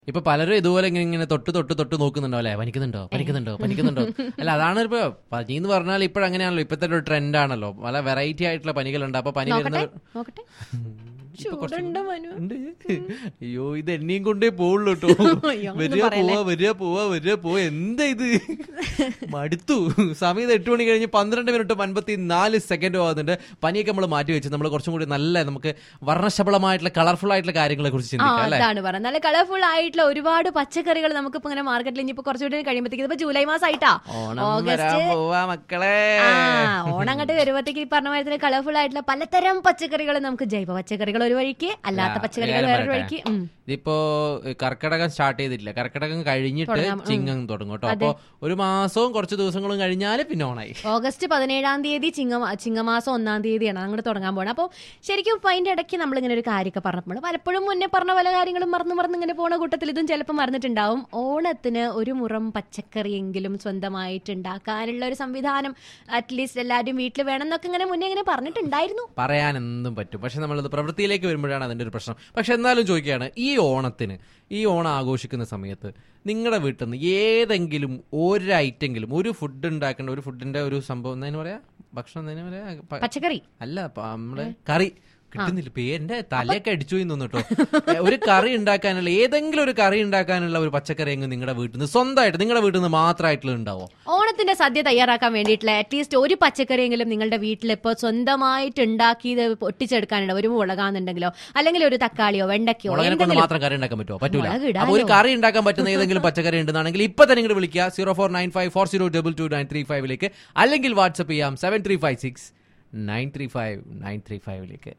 ഇപ്പൊ പലരും ഇതുപോലെ ഇങ്ങനെ ഇങ്ങനെ തൊട്ട് തൊട്ട് തൊട്ട് നോക്കുന്നുണ്ടോ അല്ലെ പനിക്കുന്നുണ്ടോ പനിക്കുന്നുണ്ടോ പനിക്കുന്നുണ്ടോ അല്ല അതാണ് ഇപ്പൊ പനി എന്ന് പറഞ്ഞാൽ ഇപ്പോഴങ്ങനെയാണല്ലോ ഇപ്പോഴത്തെ ഒരു ട്രെൻഡ് ആണല്ലോ പല വെറൈറ്റി ആയിട്ടുള്ള പനികളുണ്ട് അപ്പൊ പനി നോക്കട്ടെ വരുന്ന നോക്കട്ടെ ഇപ്പൊ കുറച്ച് ചൂടുണ്ട് മനു ഉണ്ട്. അയ്യോ ഇത് എന്നെയും കൊണ്ടേ പോവുള്ളൂ കേട്ടോ അയ്യോ, ഒന്നും വരിക പറയല്ലേ. പോവാ വരിക പോവാ വരിക പോവാ എന്താ ഇത് മടുത്തു സമയം എട്ട് മണി കഴിഞ്ഞ് പന്ത്രണ്ട് മിനിറ്റും അൻപത്തി നാല് സെക്കൻഡും ആകുന്നുണ്ട് പനിയൊക്കെ നമ്മൾ മാറ്റി വെച്ച് നമ്മൾ കുറച്ചും കൂടി നല്ല നമുക്ക് വർണ്ണശബളമായിട്ടുള്ള കളർഫുൾ ആയിട്ടുള്ള കാര്യങ്ങളെ കുറിച്ച് ആ ചിന്തിക്കാം അല്ലെ അതാണ് പറഞ്ഞത് നല്ല കളർഫുൾ ആയിട്ടുള്ള ഒരുപാട് പച്ചക്കറികൾ നമുക്കിപ്പോ ഇങ്ങനെ മാർക്കറ്റിൽ ഇനിയിപ്പോ കുറച്ചുകൂടി കഴിയുമ്പോഴത്തേക്ക് ഇപ്പൊ ജൂലൈ മാസം ആയിട്ടാ ഓണം വരാൻ പോവാ മക്കളെ ആ ഓണം അങ്ങോട്ട് വരുമ്പോഴത്തേക്ക് ഈ പറഞ്ഞ മാതിരി കളർഫുൾ ആയിട്ടുള്ള പലതരം പച്ചക്കറികൾ നമുക്ക് ജൈവ പച്ചക്കറികൾ ഒരു വഴിക്ക് അല്ലാത്ത ആ, പച്ചക്കറികൾ കാര്യം വേറൊരു പറയട്ടെ. വഴിക്ക് ഉം. ഇതിപ്പോ ഏഹ്, കർക്കിടകം സ്റ്റാർട്ട് ചെയ്തിട്ടില്ല കർക്കിടകം കഴിഞ്ഞിട്ട് തുടങ്ങാം, ഉം. ചിങ്ങം തുടങ്ങും കേട്ടോ അപ്പൊ ഒരു മാസവും കുറച്ച് ദിവസങ്ങളും കഴിഞ്ഞാല് പിന്നെ ഓണായി ഓഗസ്റ്റ് പതിനേഴാം തീയതി ചിങ്ങ ചിങ്ങമാസം ഒന്നാം തീയതിയാണ് അങ്ങോട്ട് തുടങ്ങാൻ പോകണം അപ്പോൾ ശരിക്കും ഇപ്പൊ അതിന്റെ ഇടയ്ക്ക് നമ്മൾ ഇങ്ങനെ ഒരു കാര്യമൊക്കെ പറഞ്ഞപ്പോൾ പലപ്പോഴും മുന്നേ പറഞ്ഞ പല കാര്യങ്ങളും മറന്നു മറന്ന് ഇങ്ങനെ പോണ കൂട്ടത്തിൽ ഇതും ചിലപ്പോൾ മറന്നിട്ടുണ്ടാവും ഓണത്തിന് ഒരു മുറം പച്ചക്കറിയെങ്കിലും സ്വന്തമായിട്ട് ഉണ്ടാക്കാനുള്ള ഒരു സംവിധാനം അറ്റ്ലീസ്റ്റ് എല്ലാവരും വീട്ടിൽ വേണം എന്നൊക്കെ ഇങ്ങനെ മുന്നേ ഇങ്ങനെ പറഞ്ഞിട്ടുണ്ടായിരുന്നു പറയാൻ എന്തും പറ്റും പക്ഷെ നമ്മളത് പ്രവൃത്തിയിലേക്ക് വരുമ്പോഴാണ് അതിന്റെ ഒരു പ്രശ്നം പക്ഷെ എന്നാലും ചോദിക്കുകയാണ് ഈ ഓണത്തിന് ഈ ഓണം ആഘോഷിക്കുന്ന സമയത്ത് നിങ്ങളുടെ വീട്ടിൽ നിന്ന് ഏതെങ്കിലും ഒരു ഐറ്റെങ്കിലും ഒരു ഫുഡ് ഉണ്ടാക്കേണ്ട ഒരു ഫുഡിന്റെ ഒരു സംഭവം എന്നതിന് പറയാ ഭക്ഷണം എന്നതിന് പറയാ പ- പച്ചക്കറി അല്ല പ- നമ്മള് കറി കിട്ടുന്നില്ല പേരിന്റെ തലയൊക്കെ അടിച്ചു പോയി തോന്നുന്നു കേട്ടോ ഒരു കറി ഉണ്ടാക്കാനുള്ള ഏതെങ്കിലും ഒരു കറി ഉണ്ടാക്കാനുള്ള ഒരു പച്ചക്കറി എങ്ങ് നിങ്ങളുടെ വീട്ടിൽ നിന്ന് സ്വന്തമായിട്ട് നിങ്ങളുടെ വീട്ടിൽ നിന്ന് മാത്രമായിട്ടുള്ള ഉണ്ടാവോ ഓണത്തിന്റെ സദ്യ തയ്യാറാക്കാൻ വേണ്ടിയിട്ടുള്ള അറ്റ്ലീസ്റ്റ് ഒരു പച്ചക്കറിയെങ്കിലും നിങ്ങളുടെ വീട്ടിൽ ഇപ്പോൾ സ്വന്തമായിട്ട് ഉണ്ടാക്കി ഇത് പൊട്ടിച്ചെടുക്കാനുണ്ട് ഒരു മുളകാന്നുണ്ടെങ്കിലോ അല്ലെങ്കിൽ ഒരു തക്കാളിയോ വെണ്ടയ്ക്കോ മുളകിനെ കൊണ്ട് എന്തെങ്കിലും മാത്രം കറി ഉണ്ടാക്കാൻ പറ്റുമോ പറ്റൂല മുളക് ഇടാലോ. അപ്പൊ ഒരു കറി ഉണ്ടാക്കാൻ പറ്റുന്ന ഏതെങ്കിലും പച്ചക്കറി ഉണ്ടെന്നാണെങ്കിൽ ഇപ്പൊ തന്നെ ഇങ്ങോട്ട് വിളിക്കുക zero four nine five four zero double two nine three ഫൈവിലേക്ക് അല്ലെങ്കിൽ വാട്സ്ആപ്പ് ചെയ്യാം seven three five six nine three five nine three ഫൈവിലേക്ക്